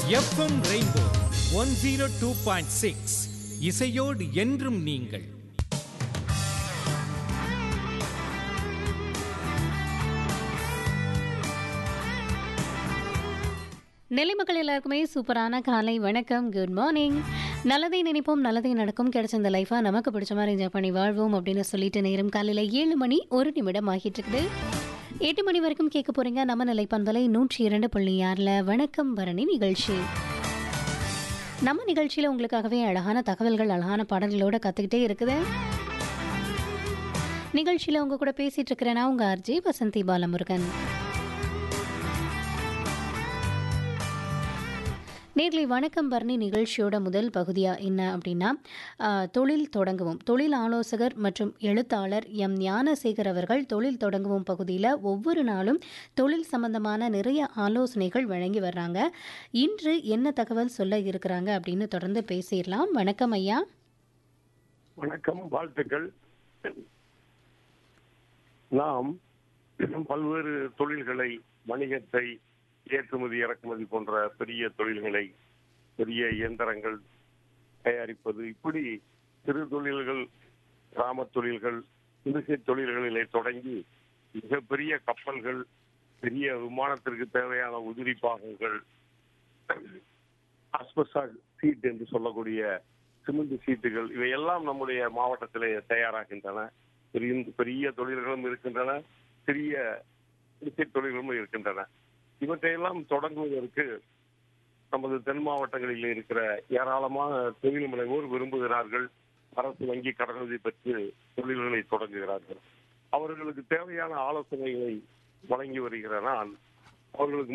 FM Rainbow one zero two point six இசையோடு என்றும் நீங்கள் நெல்லை மக்கள் எல்லாருக்குமே சூப்பரான காலை வணக்கம் குட் மார்னிங் நல்லதை நினைப்போம் நல்லதை நடக்கும் கிடைச்ச இந்த லைஃபா நமக்கு பிடிச்ச மாதிரி என்ஜாய் பண்ணி வாழ்வோம் அப்படின்னு சொல்லிட்டு நேரம் காலையில் ஏழு மணி ஒரு நிமிடம் ஆகிட்டு இருக்குது எட்டு மணி வரைக்கும் கேட்க போறீங்க நம்ம நிலை பண்பலை நூற்றி இரண்டு புள்ளி ஆறில் வணக்கம் பரணி நிகழ்ச்சி நம்ம நிகழ்ச்சியில் உங்களுக்காகவே அழகான தகவல்கள் அழகான பாடல்களோட கற்றுக்கிட்டே இருக்குது நிகழ்ச்சியில் உங்க கூட பேசிட்டு இருக்கிறேன்னா உங்க ஆர்ஜி வசந்தி பாலமுருகன் நேர்லி வணக்கம் பரணி நிகழ்ச்சியோட முதல் பகுதியாக என்ன அப்படின்னா ஆ, தொழில் தொடங்குவோம் தொழில் ஆலோசகர் மற்றும் எழுத்தாளர் எம் ஞானசேகர் அவர்கள் தொழில் தொடங்குவோம் பகுதியில் ஒவ்வொரு நாளும் தொழில் சம்பந்தமான நிறைய ஆலோசனைகள் வழங்கி வர்றாங்க இன்று என்ன தகவல் சொல்ல இருக்கிறாங்க அப்படின்னு தொடர்ந்து பேசிடலாம் வணக்கம் ஐயா வணக்கம் வாழ்த்துக்கள் நாம் பல்வேறு தொழில்களை வணிகத்தை ஏற்றுமதி இறக்குமதி போன்ற பெரிய தொழில்களை பெரிய இயந்திரங்கள் தயாரிப்பது இப்படி சிறு தொழில்கள் கிராம தொழில்கள் குடிசை தொழில்களிலே தொடங்கி மிகப்பெரிய கப்பல்கள் பெரிய விமானத்திற்கு தேவையான உதிரி பாகங்கள் ஆஸ்பெஸ்டா சீட் என்று சொல்லக்கூடிய சிமெண்ட் சீட்டுகள் இவையெல்லாம் நம்முடைய மாவட்டத்திலே தயாராகின்றன பெரிய பெரிய தொழில்களும் இருக்கின்றன சிறிய குடிசை தொழில்களும் இருக்கின்றன இவற்றையெல்லாம் தொடங்குவதற்கு நமது தென் மாவட்டங்களில் இருக்கிற ஏராளமான தொழில் முனைவோர் விரும்புகிறார்கள் அரசு வங்கி கடனுதவி பெற்று தொழில்களை தொடங்குகிறார்கள் அவர்களுக்கு தேவையான ஆலோசனைகளை வழங்கி வருகிற நான் அவர்களுக்கு